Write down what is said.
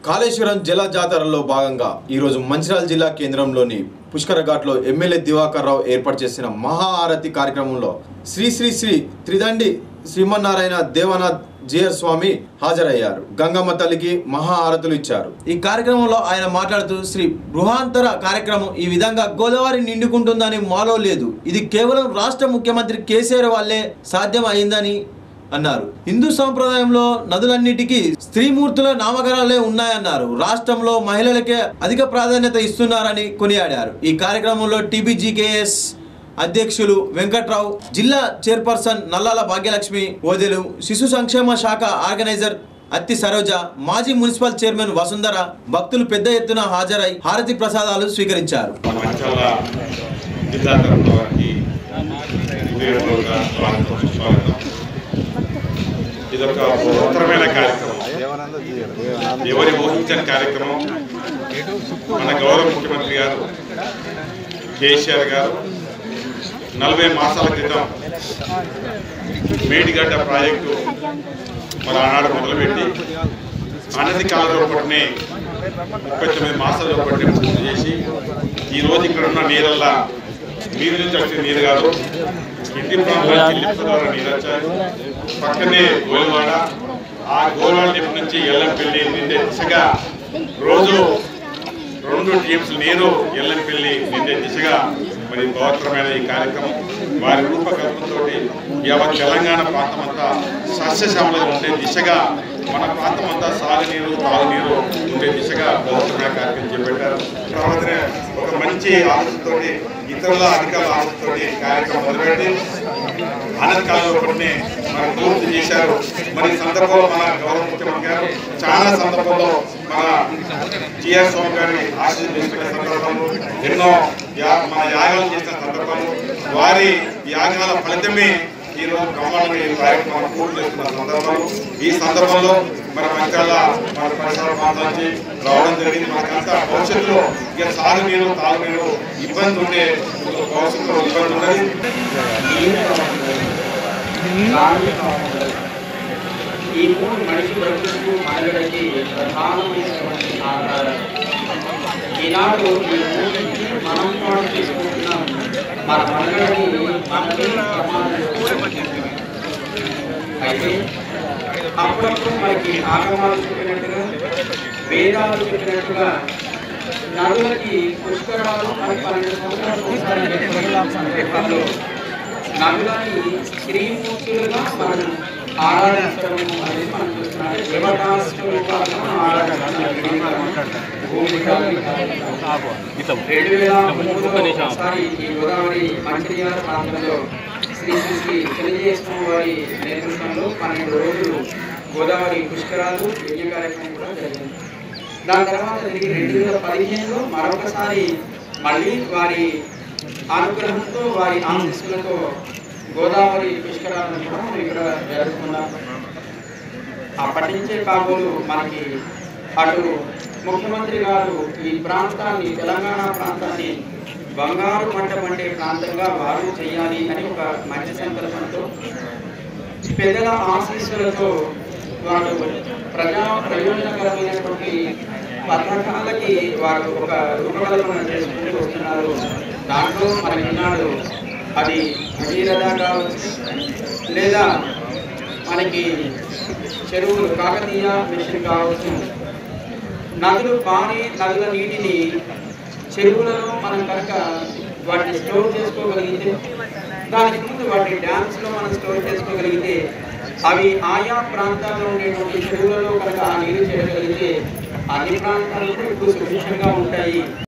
కాళేశ్వరం జల జాతరలో భాగంగా ఈరోజు మంచిర్యాల జిల్లా కేంద్రంలోని పుష్కర ఘాట్లో ఎమ్మెల్యే దివాకర్ రావు ఏర్పాటు చేసిన మహా ఆరతి కార్యక్రమంలో శ్రీ శ్రీ శ్రీ త్రిదండి శ్రీమన్నారాయణ దేవనాథ్ జియర్ స్వామి హాజరయ్యారు గంగమ్మ తల్లికి మహా ఆరతులు ఇచ్చారు ఈ కార్యక్రమంలో ఆయన మాట్లాడుతూ శ్రీ గృహాంతర కార్యక్రమం ఈ విధంగా గోదావరి నిండుకుంటుందని మాలో లేదు ఇది కేవలం రాష్ట్ర ముఖ్యమంత్రి కేసీఆర్ వల్లే సాధ్యం అయిందని అన్నారు హిందూ సాంప్రదాయంలో నదులన్నిటికీ స్త్రీమూర్తుల నామకరణాలే ఉన్నాయన్నారు రాష్ట్రంలో మహిళలకే అధిక ప్రాధాన్యత ఇస్తున్నారని కొనియాడారు ఈ కార్యక్రమంలో టీబీజీకేఎస్ అధ్యక్షులు వెంకట్రావు జిల్లా చైర్పర్సన్ నల్లాల భాగ్యలక్ష్మి ఓదెలు శిశు సంక్షేమ శాఖ ఆర్గనైజర్ అత్తి సరోజ మాజీ మున్సిపల్ చైర్మన్ వసుంధర భక్తులు పెద్ద ఎత్తున హాజరై హారతి ప్రసాదాలు స్వీకరించారు మన మంచాల జిల్లా తరఫున వారికి హృదయపూర్వక స్వాగతం సుస్వాగతం ఇదొక బృహత్తరమైన కార్యక్రమం ఎవరి ఊహించని కార్యక్రమం మన గౌరవ ముఖ్యమంత్రి గారు కేసీఆర్ గారు నలభై మాసాల క్రితం మేడిగడ్డ ప్రాజెక్టు మన ఆనాడు మొదలుపెట్టి అనతి కాలంలో పట్టినే ముప్పై తొమ్మిది మాసాలు పట్టి పూర్తి చేసి ఈ రోజు ఇక్కడ ఉన్న నీరల్లా మీరు నుంచి వచ్చిన నీరు కాదు ఇంటి ప్రాంతాల చెల్లింపు ద్వారా నీరు వచ్చారు పక్కనే గోల్వాడ ఆ గోల్వాడ నింపు నుంచి ఎల్లంపల్లి నిండే దిశగా రోజు రెండు టీమ్స్ నీరు ఎల్లంపల్లి నిండే దిశగా మరి పవిత్రమైన ఈ కార్యక్రమం వారి రూపకల్పనతో యావత్ తెలంగాణ ప్రాంతం అంతా సస్యశ్యామలుగా ఉండే దిశగా మన ప్రాంతం అంతా సాగునీరు తాగునీరు ఉండే దిశగా పవిత్రమైన కార్యక్రమం చేపట్టారు తర్వాత ఒక మంచి ఆశతో ఇతరుల అధికారుల ఆశతో కార్యక్రమం మొదలుపెట్టి అనంతకాలంలో కొన్ని మరి పూర్తి చేశారు మరి ఈ సందర్భంలో మన గౌరవ ముఖ్యమంత్రి గారు చాలా సందర్భంలో మన జిఆర్ స్వామి గారిని ఆశీస్సు తీసుకునే సందర్భంలో ఎన్నో యా- మన యాగాలు చేసిన సందర్భంలో వారి యాగాల ఫలితమే ఈ రోజు బ్రహ్మాండంగా ఈ కార్యక్రమం పూర్తి చేస్తున్న సందర్భంలో ఈ సందర్భంలో మన మంచాల మన పరిసర ప్రాంతాల నుంచి రావడం జరిగింది మనకంతా భవిష్యత్తులో ఇక సాగునీరు తాగునీరు ఇబ్బంది ఉండే భవిష్యత్తులో ఇబ్బంది ఉన్నది ఈ మూడు మనిషి బ్రతుకు మనుగడకి ప్రధానమైనటువంటి ఆధారం ఈనాడు ఈ మూడింటిని మనం పాటు చేసుకుంటున్నాం మన మనుగడకి మనకి ప్రమాదం అయితే అప్పుడప్పుడు మనకి ఆగమాలు చెప్పినట్టుగా వేదాలు చెప్పినట్టుగా నదులకి పుష్కరాలు అని పన్నెండు సంవత్సరాలు ఒకసారి చెప్పిన సందర్భంలో నదులని స్త్రీమూర్తులుగా మనం ఆరాధించడం అనేది మనం చూస్తున్నాం దేవతాస్వరూపాలను మనం ఆరాధిస్తున్నాం భూమిక రెండు వేల మూడులో ఒకసారి ఈ గోదావరి మంచిర్యాల ప్రాంతంలో శ్రీ శ్రీ శ్రీ తెలియజేసిన వారి నేతృత్వంలో పన్నెండు రోజులు గోదావరి పుష్కరాలు యజ్ఞ కార్యక్రమం కూడా జరిగింది దాని తర్వాత తిరిగి రెండు వేల పదిహేనులో మరొకసారి మళ్ళీ వారి అనుగ్రహంతో వారి ఆశీస్సులతో గోదావరి పుష్కరాలను కూడా మనం ఇక్కడ జరుపుకున్నాం అప్పటి నుంచే కాబోలు మనకి అటు ముఖ్యమంత్రి గారు ఈ ప్రాంతాన్ని తెలంగాణ ప్రాంతాన్ని బంగారు పంట పండే ప్రాంతంగా వారు చేయాలి అని ఒక మంచి సంకల్పంతో పెద్దల ఆశీస్సులతో వారు ప్రజా ప్రయోజనకరమైనటువంటి పథకాలకి వారు ఒక రూపకల్పన చేసుకుంటూ వస్తున్నారు దాంట్లో మనకి ఈనాడు అది భగీరథ కావచ్చు లేదా మనకి చెరువులు కాకతీయ మిషన్ కావచ్చు నదులు పాని నదుల నీటిని చెరువులలో మనం కనుక వాటిని స్టోర్ చేసుకోగలిగితే దానికి ముందు వాటి డ్యామ్స్లో మనం స్టోర్ చేసుకోగలిగితే అవి ఆయా ప్రాంతాల్లో ఉండేటువంటి చెరువులలో కనుక ఆ నీరు చేరగలిగితే అన్ని ప్రాంతాలకు ఇప్పుడు సుభిక్షంగా ఉంటాయి